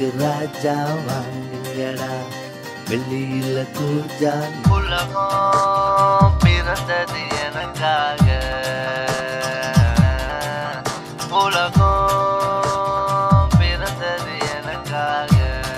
மனசுக்கு ராஜா வாங்குங்கடா வெள்ளியில கூஜா உலகம் பிறந்தது எனக்காக உலகம் பிறந்தது எனக்காக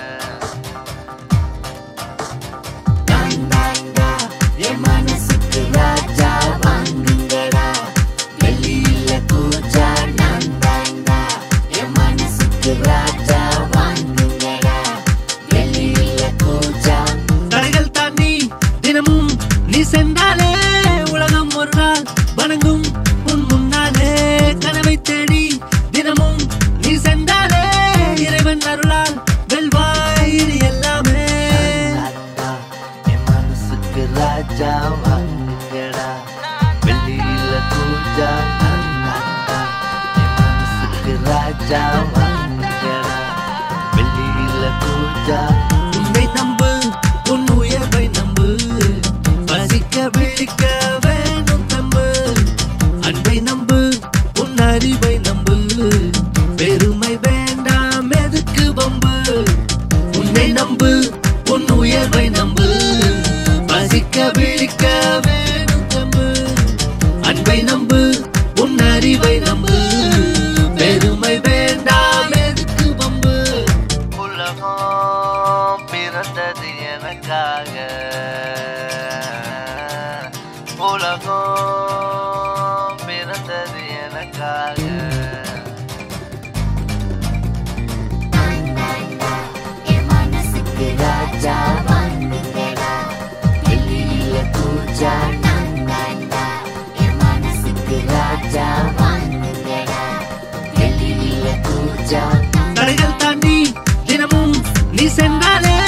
தாண்டாண்டா என் மனசுக்கு ராஜா வாங்குங்கடா வெள்ளியில கூஜா நான் தாண்டா என் மனசுக்கு ராஜா வாங்குங்கடா வெள்ளியில கூஜா தடைகள் தாண்டி தினமும் நீ சென்றாலே உலகம் ஒரு நாள் வணங்கும் உன் முன்னாலே கனவை தேடி தினமும் நீ சென்றாலே இறைவன் அருளால் வெல்வாய் இது எல்லாமே தாண்டா என் மனசுக்கு ராஜா வாங்குங்கடா வெள்ளியில கூஜா நான் தாண்டா என் மனசுக்கு ராஜா வாங்குங்கடா வெள்ளியில கூஜா உன்னை நம்பு உன் உயர்வை நம்பு பசிக்க விழிக்க வேணும் தம்பு அன்பை நம்பு உன் அறிவை நம்பு பெருமை வேண்டாம் எதுக்கு வம்பு உன்னை நம்பு உன் உயர்வை நம்பு பசிக்க விழிக்க வேணும் தம்பு அன்பை நம்பு உன் அறிவை நம்பு பெருமை வேண்டாம் எதுக்கு வம்பு உலகம் பிறந்தது எனக்காக உலகம் பிறந்தது எனக்காக என் மனசுக்கு ராஜா வாங்குங்கடா வெள்ளியில கூஜா நான் தாண்டா என் மனசுக்கு ராஜா வாங்குங்கடா வெள்ளியில கூஜா தடைகள் தாண்டி தினமும் நீ சென்றாலே